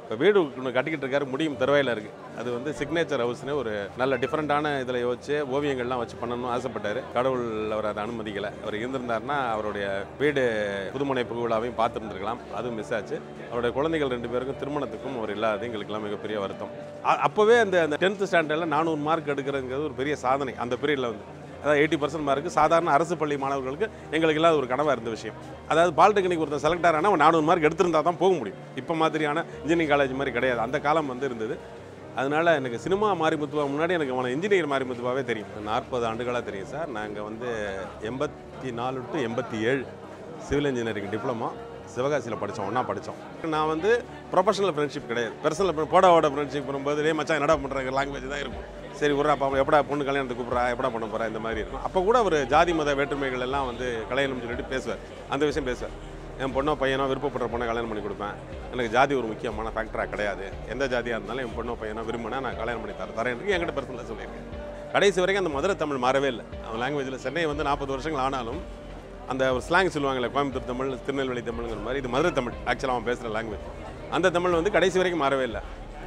இப்போ வீடு ஒன்று கட்டிக்கிட்டு இருக்காரு முடியும் தருவாயில் இருக்குது அது வந்து சிக்னேச்சர் ஹவுஸ்னு ஒரு நல்ல டிஃப்ரெண்ட்டான இதில் யோசிச்சு ஓவியங்கள்லாம் வச்சு பண்ணணும்னு ஆசைப்பட்டார் கடவுள் அவர் அதை அனுமதிக்கலை அவர் இருந்திருந்தாருன்னா அவருடைய வீடு புதுமனை புகுவிழாவையும் பார்த்துருந்துருக்கலாம் அதுவும் மிஸ் ஆச்சு அவருடைய குழந்தைகள் ரெண்டு பேருக்கும் திருமணத்துக்கும் அவர் இல்லாதது எங்களுக்கெல்லாம் மிகப்பெரிய வருத்தம் அ- அப்போவே அந்த அந்த டென்த்து ஸ்டாண்டர்டில் நானூறு மார்க் எடுக்கிறதுங்கிறது ஒரு பெரிய சாதனை அந்த பீரியடில் வந்து அதாவது எயிட்டி பர்சன்ட் மார்க்கு சாதாரண அரசு பள்ளி மாணவர்களுக்கு எங்களுக்கு இல்லாத ஒரு கனவாக இருந்த விஷயம் அதாவது பாலிடெக்னிக் ஒருத்தர் செலக்ட் ஆனால் அவன் நானூறு மார்க் எடுத்திருந்தா தான் போக முடியும் இப்போ மாதிரியான இன்ஜினியரிங் காலேஜ் மாதிரி கிடையாது அந்த காலம் வந்து இருந்தது அதனால எனக்கு சினிமா மாரிமுத்துவா முன்னாடி எனக்கு அவனை இன்ஜினியர் மாரிமுத்துவாவே தெரியும் நாற்பது ஆண்டுகளாக தெரியும் சார் நாங்கள் வந்து எண்பத்தி நாலு டு எண்பத்தி ஏழு சிவில் இன்ஜினியரிங் டிப்ளமா சிவகாசியில் படித்தோம் ஒன்றா படித்தோம் நான் வந்து ப்ரொஃபஷனல் ஃப்ரெண்ட்ஷிப் கிடையாது பர்சனல் போடாவோட ஃப்ரெண்ட்ஷிப் பண்ணும்போது "டேய் மச்சான் என்னடா பண்ணுறாங்க லாங்குவேஜ் தான் இருக்கும் சரி ஒரு அப்பா எப்படா பொண்ணு கல்யாணத்துக்கு கூப்பிட்றா எப்படா பண்ண போகிறா இந்த மாதிரி இருக்கும் அப்போ கூட ஒரு ஜாதி மத வேற்றுமைகள் எல்லாம் வந்து கல்யாணம் சொல்லிட்டு பேசுவார் அந்த விஷயம் பேசுவார் என் பொண்ணோ பையனோ விருப்பப்படுற பொண்ணை கல்யாணம் பண்ணி கொடுப்பேன் எனக்கு ஜாதி ஒரு முக்கியமான ஃபேக்டராக கிடையாது எந்த ஜாதியாக இருந்தாலும் என் பொண்ணோ பையனோ விரும்பினா நான் கல்யாணம் பண்ணி தரேன் தரேன் என்கிட்ட பர்சனலாக சொல்லியிருக்கேன் கடைசி வரைக்கும் அந்த மதுரை தமிழ் மாறவே இல்லை அவன் லாங்குவேஜில் சென்னை வந்து நாற்பது வருஷங்கள் ஆனாலும் அந்த ஒரு ஸ்லாங் சொல்லுவாங்கல்ல கோயம்புத்தூர் தமிழ் திருநெல்வேலி தமிழ்ங்கிற மாதிரி இது மதுரை தமிழ் ஆக்சுவலாக அவன் பேசுகிற லாங்குவேஜ் அந்த தமிழ் வந்து கடைசி வரைக்கும் மாறவே இல்லை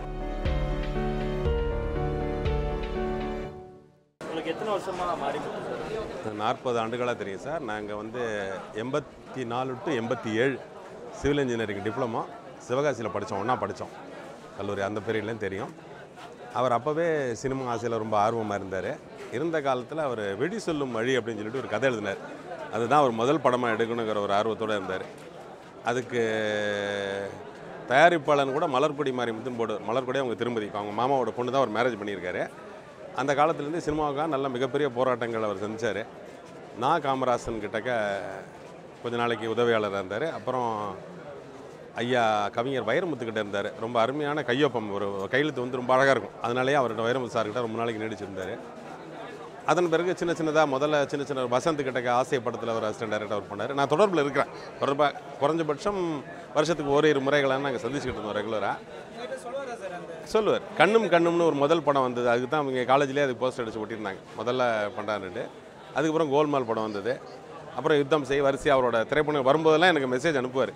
உங்களுக்கு எத்தனை வருஷமா மாறி சார் நாற்பது ஆண்டுகளாக தெரியும் சார் நாங்கள் வந்து எண்பத்தி நாலு டு எண்பத்தி ஏழு சிவில் இன்ஜினியரிங் டிப்ளமா சிவகாசியில் படித்தோம் ஒன்றா படித்தோம் கல்லூரி அந்த பீரியட்லேயும் தெரியும் அவர் அப்போவே சினிமா ஆசையில் ரொம்ப ஆர்வமாக இருந்தார் இருந்த காலத்தில் அவர் வெடி சொல்லும் வழி அப்படின்னு சொல்லிட்டு ஒரு கதை எழுதினார் அதுதான் அவர் முதல் படமாக எடுக்கணுங்கிற ஒரு ஆர்வத்தோடு இருந்தார் அதுக்கு தயாரிப்பாளன் கூட மலர்கொடி மாரிமுத்துன்னு போடுவார் மலர்கொடி அவங்க திரும்பதி இப்போ அவங்க மாமாவோட பொண்ணு தான் அவர் மேரேஜ் பண்ணியிருக்காரு அந்த காலத்துலேருந்து சினிமாவுக்காக நல்ல மிகப்பெரிய போராட்டங்கள் அவர் செஞ்சார் நான் காமராசன் கிட்டக்க கொஞ்ச நாளைக்கு உதவியாளராக இருந்தார் அப்புறம் ஐயா கவிஞர் வைரமுத்துக்கிட்ட இருந்தார் ரொம்ப அருமையான கையொப்பம் ஒரு கையெழுத்து வந்து ரொம்ப அழகாக இருக்கும் அதனாலேயே அவர்கிட்ட வைரமுத்து சார்கிட்ட ரொம்ப நாளைக்கு நீடிச்சிருந்தார் அதன் பிறகு சின்ன சின்னதாக முதல்ல சின்ன சின்ன வசந்த் கிட்டக்க ஆசை படத்தில் அவர் அசிஸ்டன்ட் டைரக்டர் ஒர்க் பண்ணார் நான் தொடர்பில் இருக்கிறேன் தொடர்பாக குறைஞ்சபட்சம் வருஷத்துக்கு ஓரிரு முறைகளாக நாங்கள் சந்திச்சுக்கிட்டு இருந்தோம் ரெகுலராக சொல்லுவார் கண்ணும் கண்ணும்னு ஒரு முதல் படம் வந்தது அதுக்கு தான் அவங்க காலேஜ்லேயே அதுக்கு போஸ்டர் அடிச்சு ஒட்டியிருந்தாங்க முதல்ல பண்ணாருன்ட்டு அதுக்கப்புறம் கோல்மால் படம் வந்தது அப்புறம் யுத்தம் செய் வரிசை அவரோட திரைப்படம் வரும்போதெல்லாம் எனக்கு மெசேஜ் அனுப்புவார்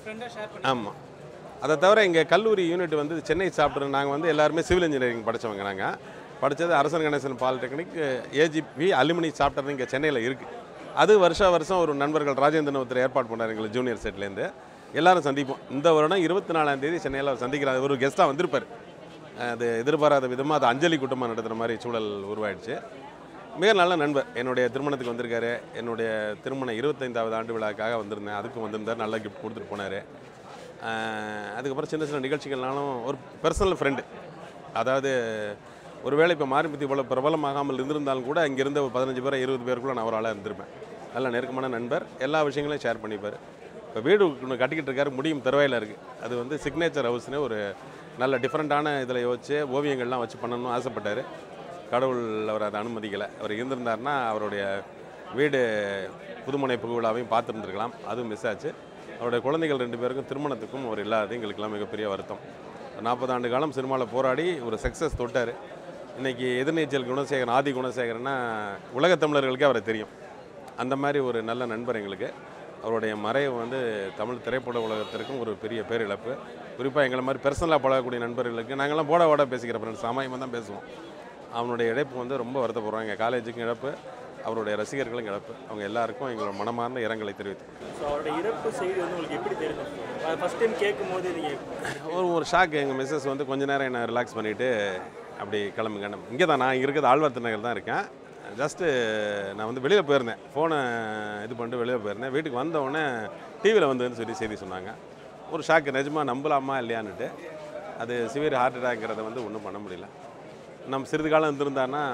ஆமாம் அதை தவிர இங்கே கல்லூரி யூனிட் வந்து சென்னை சாப்பிட்ரு நாங்கள் வந்து எல்லாருமே சிவில் இன்ஜினியரிங் படித்தவங்க நாங்கள் படித்தது Arasan Ganesan polytechnic AGP alumni chapter இங்கே சென்னையில் இருக்குது அது வருஷா வருஷம் ஒரு நண்பர்கள் ராஜேந்திரன் ஒருத்தர் ஏற்பாடு பண்ணார் எங்களுக்கு ஜூனியர் செட்லேருந்து எல்லாரும் சந்திப்போம் இந்த வருடம் இருபத்தி நாலாம் தேதி சென்னையில் அவர் சந்திக்கிறார் ஒரு கெஸ்ட்டாக வந்திருப்பார் அது எதிர்பாராத விதமாக அது அஞ்சலி கூட்டமாக நடத்துகிற மாதிரி சூழல் உருவாயிடுச்சு மிக நல்ல நண்பர் என்னுடைய திருமணத்துக்கு வந்திருக்காரு என்னுடைய திருமண இருபத்தைந்தாவது ஆண்டு விழாக்காக வந்திருந்தேன் அதுக்கும் வந்திருந்தார் நல்ல கிஃப்ட் கொடுத்துட்டு போனார் அதுக்கப்புறம் சின்ன சின்ன நிகழ்ச்சிகள்னாலும் ஒரு பர்சனல் ஃப்ரெண்டு அதாவது ஒருவேளை இப்போ மாரிமுத்தி இவ்வளோ பிரபலமாகாமல் இருந்திருந்தாலும் கூட இங்கே இருந்த ஒரு பதினஞ்சு பேர் இருபது பேருக்குள்ள நான் ஒரு ஆளாக இருந்திருப்பேன் நல்ல நெருக்கமான நண்பர் எல்லா விஷயங்களையும் ஷேர் பண்ணிப்பார் இப்போ வீடு ஒன்று கட்டிக்கிட்டு இருக்காரு முடியும் தருவாயில் இருக்குது அது வந்து சிக்னேச்சர் ஹவுஸ்னு ஒரு நல்ல டிஃப்ரெண்ட்டான இதில் யோசிச்சு ஓவியங்கள்லாம் வச்சு பண்ணணும்னு ஆசைப்பட்டார் கடவுள் அவர் அதை அனுமதிக்கலை அவர் இருந்திருந்தாருன்னா அவருடைய வீடு புதுமனை புகுவிழாவையும் பார்த்துருந்துருக்கலாம் அதுவும் மிஸ் ஆச்சு அவருடைய குழந்தைகள் ரெண்டு பேருக்கும் திருமணத்துக்கும் அவர் இல்லாதது எங்களுக்கெல்லாம் மிகப்பெரிய வருத்தம் நாற்பது ஆண்டு காலம் சினிமாவில் போராடி ஒரு சக்ஸஸ் தொட்டார் இன்றைக்கி எதிர்நீச்சல் குணசேகரன் ஆதி குணசேகரன்னா உலகத் தமிழர்களுக்கே அவரை தெரியும் அந்த மாதிரி ஒரு நல்ல நண்பர் எங்களுக்கு அவருடைய மறைவு வந்து தமிழ் திரைப்பட உலகத்திற்கும் ஒரு பெரிய பேரிழப்பு குறிப்பாக எங்களை மாதிரி பர்சனலாக பழகக்கூடிய நண்பர்களுக்கு நாங்கள்லாம் போட ஓட பேசிக்கிற ஃப்ரெண்ட்ஸ் சாமாயமாக தான் பேசுவோம் அவனுடைய இழப்பு வந்து ரொம்ப வருத்தப்படுறோம் எங்கள் காலேஜுக்கும் இழப்பு அவருடைய ரசிகர்களும் இழப்பு அவங்க எல்லாருக்கும் எங்களோட மனமார்ந்த இரங்கலை தெரிவித்து ஸோ அவரோட இறப்பு செய்தி வந்து உங்களுக்கு எப்படி தெரியும் ஃபர்ஸ்ட் டைம் கேட்கும் போது நீங்கள் ஒரு ஒரு ஷாக் எங்கள் மிஸ்ஸஸ் வந்து கொஞ்ச நேரம் என்ன ரிலாக்ஸ் பண்ணிவிட்டு அப்படி கிளம்புங்க இங்கே தான் நான் இருக்கிறது ஆழ்வார்த்து நகர் தான் இருக்கேன் ஜஸ்ட்டு நான் வந்து வெளியில் போயிருந்தேன் ஃபோனை இது பண்ணிட்டு வெளியில் போயிருந்தேன் வீட்டுக்கு வந்த உடனே டிவியில் வந்ததுன்னு சொல்லி செய்தி சொன்னாங்க ஒரு ஷாக்கு நிஜமாக நம்பலாமா இல்லையான்னுட்டு அது சிவியர் ஹார்ட் அட்டாக்ங்கிறத வந்து ஒன்றும் பண்ண முடியல நம்ம சிறிது காலம் இருந்திருந்தாருன்னா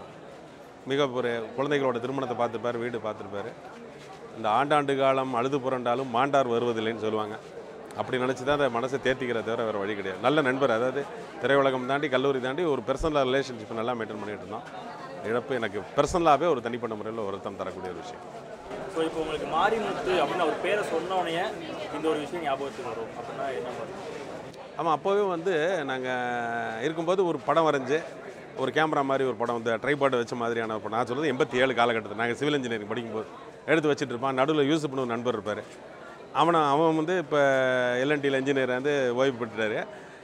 மிக ஒரு குழந்தைகளோட திருமணத்தை பார்த்துருப்பார் வீடு பார்த்துருப்பாரு இந்த ஆண்டாண்டு காலம் அழுது புரண்டாலும் மாண்டார் வருவதில்லைன்னு சொல்லுவாங்க அப்படி நினச்சி தான் அதை மனசை தேர்த்திக்கிற தவிர வேறு வழி கிடையாது நல்ல நண்பர் அதாவது திரையுலகம் தாண்டி கல்லூரி தாண்டி ஒரு பர்சனல் ரிலேஷன்ஷிப் நல்லா மெயின்டைன் பண்ணிட்டு இருந்தோம் இழப்பு எனக்கு பர்சனலாகவே ஒரு தனிப்பட்ட முறையில் வருத்தம் தரக்கூடிய ஒரு விஷயம் ஸோ இப்போ உங்களுக்கு மாரிமுத்து அப்படின்னு அவர் பேரை சொன்னோடனே இந்த ஒரு விஷயம் ஞாபகத்துக்கு வரும் அப்படின்னா என்ன பண்ணும் ஆமாம் அப்போவே வந்து நாங்கள் இருக்கும்போது ஒரு படம் வரைஞ்சு ஒரு கேமரா மாதிரி ஒரு படம் வந்து ட்ரைபாட் வச்ச மாதிரியான ஒரு படம் நான் சொல்கிறது எண்பத்தி ஏழு காலகட்டத்தில் நாங்கள் சிவில் இன்ஜினியரிங் படிக்கும்போது எடுத்து வச்சுட்டு இருப்பான் நடுவில் யூசுப்னு ஒரு நண்பர் இருப்பார் அவனை அவன் வந்து இப்போ எல்என்டியில் இன்ஜினியர் வந்து ஓய்வு பெற்றுட்டாரு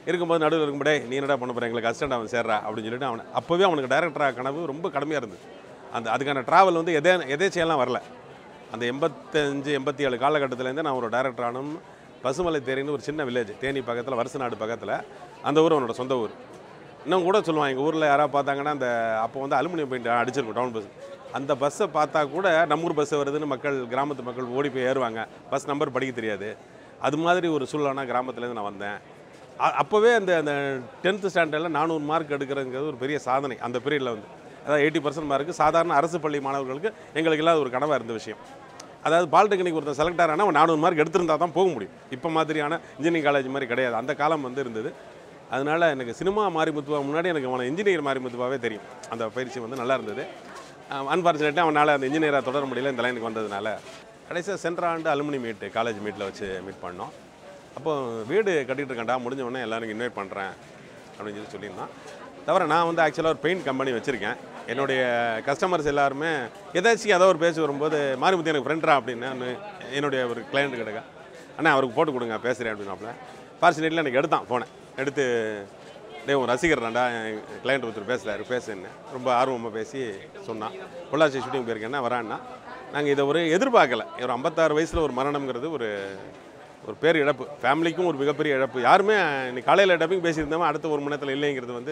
இருக்கும்போது நடுவில் இருக்கும்போதே நீ என்னடா பண்ண போகிற எங்களுக்கு அசிஸ்டன்ட் அவன் சேர்றா அப்படின்னு சொல்லிட்டு அவன் அப்போவே அவனுக்கு டைரக்டராக கனவு ரொம்ப கடுமையாக இருந்தது அந்த அதுக்கான ட்ராவல் வந்து எதே எதேச்சையெல்லாம் வரல அந்த எண்பத்தஞ்சு எண்பத்தி ஏழு காலகட்டத்திலேருந்து நான் ஒரு டைரக்டர் ஆனும் பசுமலை தேரின்னு ஒரு சின்ன வில்லேஜ் தேனி பக்கத்தில் வருசநாடு பக்கத்தில் அந்த ஊர் அவனோட சொந்த ஊர் இன்னும் கூட சொல்லுவான் எங்கள் ஊரில் யாராவது பார்த்தாங்கன்னா அந்த அப்போ வந்து அலுமினியம் பெயிண்ட் அடிச்சிருக்கும் டவுன் பஸ் அந்த பஸ்ஸை பார்த்தா கூட நம்ம ஊர் பஸ் வருதுன்னு மக்கள் கிராமத்து மக்கள் ஓடி போய் ஏறுவாங்க பஸ் நம்பர் படிக்க தெரியாது அது மாதிரி ஒரு சூழ்நிலை கிராமத்துலேருந்து நான் வந்தேன் அ- அப்போவே அந்த அந்த டென்த்து ஸ்டாண்டர்டில் நானூறு மார்க் எடுக்கிறதுங்கிறது ஒரு பெரிய சாதனை அந்த பீரியடில் வந்து அதாவது எயிட்டி பர்சன்ட் மார்க்கு சாதாரண அரசு பள்ளி மாணவர்களுக்கு எங்களுக்கு இல்லாத ஒரு கனவாக இருந்த விஷயம் அதாவது பாலிடெக்னிக் ஒருத்தர் செலக்ட் ஆனால் அவன் நானூறு மார்க் எடுத்திருந்தா தான் போக முடியும் இப்போ மாதிரியான இன்ஜினியரிங் காலேஜ் மாதிரி கிடையாது அந்த காலம் வந்து இருந்தது அதனால் எனக்கு சினிமா மாரிமுத்துவா முன்னாடி எனக்கு அவனை இன்ஜினியர் மாரிமுத்துவாவே தெரியும் அந்த பயிற்சி வந்து நல்லா இருந்தது அன்ஃபார்ச்சுனேட்டாக அவனால் அந்த இன்ஜினியராக தொடர முடியல இந்த லைனுக்கு வந்ததுனால கடைசியாக சென்ற ஆண்டு அலுமினி மீட் காலேஜ் மீட்டில் வச்சு மீட் பண்ணோம் அப்போ வீடு கட்டிகிட்டு இருக்கேன்டா முடிஞ்ச உடனே எல்லாரும் இன்வைட் பண்ணுறேன் அப்படின்னு சொல்லி சொல்லியிருந்தான் தவிர நான் வந்து ஆக்சுவலாக ஒரு பெயிண்ட் கம்பெனி வச்சுருக்கேன் என்னுடைய கஸ்டமர்ஸ் எல்லாருமே ஏதாச்சும் ஏதோ ஒரு பேசி வரும்போது மாரிமுத்தி எனக்கு ஃப்ரெண்டா அப்படின்னு நான் என்னுடைய ஒரு கிளையண்ட் கிட்டக்க அண்ணா அவருக்கு போட்டு கொடுங்க பேசுகிறேன் அப்படின்னாப்புல ஃபார்ச்சுனேட்லி எனக்கு எடுத்தான் போனேன் எடுத்து டேய் உன் ரசிகர்டாண்டா என் கிளையண்ட் ஒருத்தர் பேசுகிறாரு பேசுன்னு ரொம்ப ஆர்வமாக பேசி சொன்னான் பொள்ளாச்சி ஷூட்டிங் போயிருக்கேன்னா வரான்னா நாங்கள் இதை ஒரு எதிர்பார்க்கல ஒரு ஐம்பத்தாறு வயசில் ஒரு மரணம்ங்கிறது ஒரு ஒரு பேர் இழப்பு ஃபேமிலிக்கும் ஒரு மிகப்பெரிய இழப்பு யாருமே இன்னைக்கு காலையில் டப்பிங் பேசியிருந்தோம் அடுத்த ஒரு மணி நேரத்தில் இல்லைங்கிறது வந்து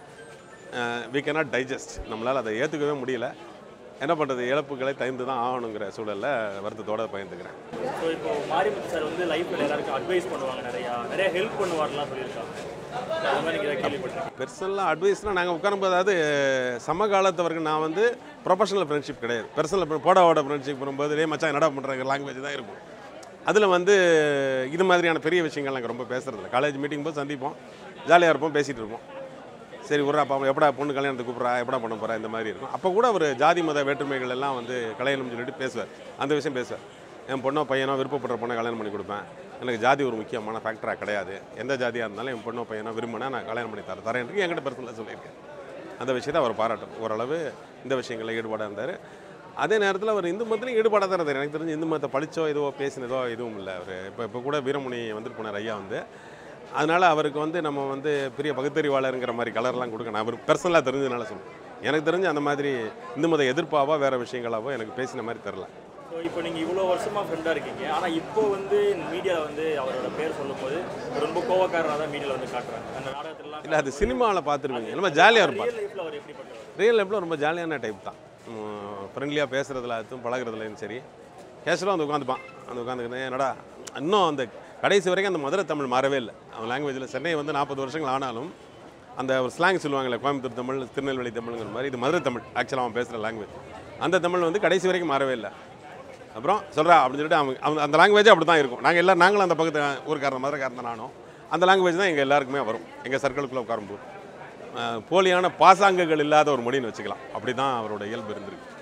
வி cannot டைஜஸ்ட் நம்மளால் அதை ஏற்றுக்கவே முடியல என்ன பண்ணுறது இழப்புகளை தயந்து தான் ஆகணுங்கிற சூழலில் வருத்தத்தோட பயந்துக்கிறேன் ஸோ இப்போ மாரிமுத்து சார் வந்து லைஃப்பில் எல்லாருக்கும் அட்வைஸ் பண்ணுவாங்க நிறையா நிறைய ஹெல்ப் பண்ணுவார்லாம் சொல்லியிருக்காங்க So, அது மாதிரி நீங்கள் கேள்விப்பட்டிருக்கேன் பெர்சனலாக அட்வைஸ்னால் நாங்கள் உட்காரும்போது அதாவது சமகாலத்தவர்கள் நான் வந்து ப்ரொஃபஷனல் ஃப்ரெண்ட்ஷிப் கிடையாது பெர்சனல் போடாவோட ஃப்ரெண்ட்ஷிப் வரும்போது டே மச்சான் என்னடா பண்ணுறாங்க லாங்குவேஜ் தான் இருக்கும் அதில் வந்து இது மாதிரியான பெரிய விஷயங்கள் நாங்கள் ரொம்ப பேசுறதில்ல காலேஜ் மீட்டிங் போது சந்திப்போம் ஜாலியாக இருப்போம் பேசிகிட்டு இருப்போம் சரி ஒரு அப்பா எப்படா பொண்ணு கல்யாணத்துக்கு கூப்பிட்றா எப்படா பண்ண போகிறா இந்த மாதிரி இருக்கும் அப்போ கூட ஒரு ஜாதி மத வேற்றுமைகள் எல்லாம் வந்து கல்யாணம்னு சொல்லிட்டு பேசுவார் அந்த விஷயம் பேசுவார் என் பொண்ணோ பையனோ விருப்பப்படுற பொண்ணை கல்யாணம் பண்ணி கொடுப்பேன் எனக்கு ஜாதி ஒரு முக்கியமான ஃபேக்டராக கிடையாது எந்த ஜாதியாக இருந்தாலும் என் பொண்ணோ பையனோ விரும்பினா நான் கல்யாணம் பண்ணி தரேன் தரேன் என்கிட்ட பர்சனலாக சொல்லியிருக்கேன் அந்த விஷயத்தை அவர் பாராட்டும் ஓரளவு இந்த விஷயங்களில் ஈடுபாடாக இருந்தார் அதே நேரத்தில் அவர் இந்து மதத்துலையும் ஈடுபாடாக தான் இருந்தார் எனக்கு தெரிஞ்சு இந்து மதத்தை படித்தோ எதுவோ பேசினதோ எதுவும் இல்லை அவர் இப்போ இப்போ கூட வீரமுனி வந்துட்டு போனார் ஐயா வந்து அதனால் அவருக்கு வந்து நம்ம வந்து பெரிய பகுத்தறிவாளருங்கிற மாதிரி கலர்லாம் கொடுக்க நான் அவர் பர்சனலாக தெரிஞ்சதுனால சொல்லுவேன் எனக்கு தெரிஞ்சு அந்த மாதிரி இந்து மத எதிர்ப்பாவோ வேறு விஷயங்களாவோ எனக்கு பேசின மாதிரி தெரில ஸோ இப்போ நீங்கள் இவ்வளோ வருஷமாக ஃப்ரெண்டாக இருக்கீங்க ஆனால் இப்போ வந்து மீடியாவில் வந்து அவரோட பேர் சொல்லும்போது ரொம்ப கோவக்காரராக தான் மீடியாவில் வந்து காட்டுறாங்க அந்த நாடகத்திலலாம் இல்லை அது சினிமாவில் பார்த்துருவீங்க நம்ம ஜாலியாக இருப்பார் ரியல் லைஃப்பில் அவர் எப்படி பண்ணுறாரு ரியல் லைஃப்பில் ரொம்ப ஜாலியான டைப் தான் ஃப்ரெண்ட்லியாக பேசுகிறதுல அதுவும் பழகுறதுலையும் சரி கேஷுவலாக வந்து உட்காந்துப்பான் அந்த உட்காந்துக்கிட்டு என்னடா இன்னும் அந்த கடைசி வரைக்கும் அந்த மதுரை தமிழ் மாறவே இல்லை அவன் லாங்குவேஜில் சென்னை வந்து நாற்பது வருஷங்கள் ஆனாலும் அந்த ஒரு ஸ்லாங் சொல்லுவாங்கல்ல கோயம்புத்தூர் தமிழ் திருநெல்வேலி தமிழ்ங்கிற மாதிரி இது மதுரை தமிழ் ஆக்சுவலாக அவன் பேசுகிற லாங்குவேஜ் அந்த தமிழ் வந்து கடைசி வரைக்கும் மாறவே இல்லை அப்புறம் சொல்கிறா அப்படின்னு சொல்லிட்டு அவன் அவன் அந்த லாங்குவேஜ் அப்படி தான் இருக்கும் நாங்கள் எல்லாம் நாங்களும் அந்த பக்கத்து ஊருக்காரன் மதுரைக்காரன் தான் நானும் அந்த லாங்குவேஜ் தான் எங்கள் எல்லாருக்குமே வரும் எங்கள் சர்க்கிளுக்குள்ளே உட்காரும்போது அஹ் போலியான பாசாங்குகள் இல்லாத ஒரு மொழின்னு வச்சுக்கலாம் அப்படி தான் அவரோட இயல்பு இருந்திருக்கு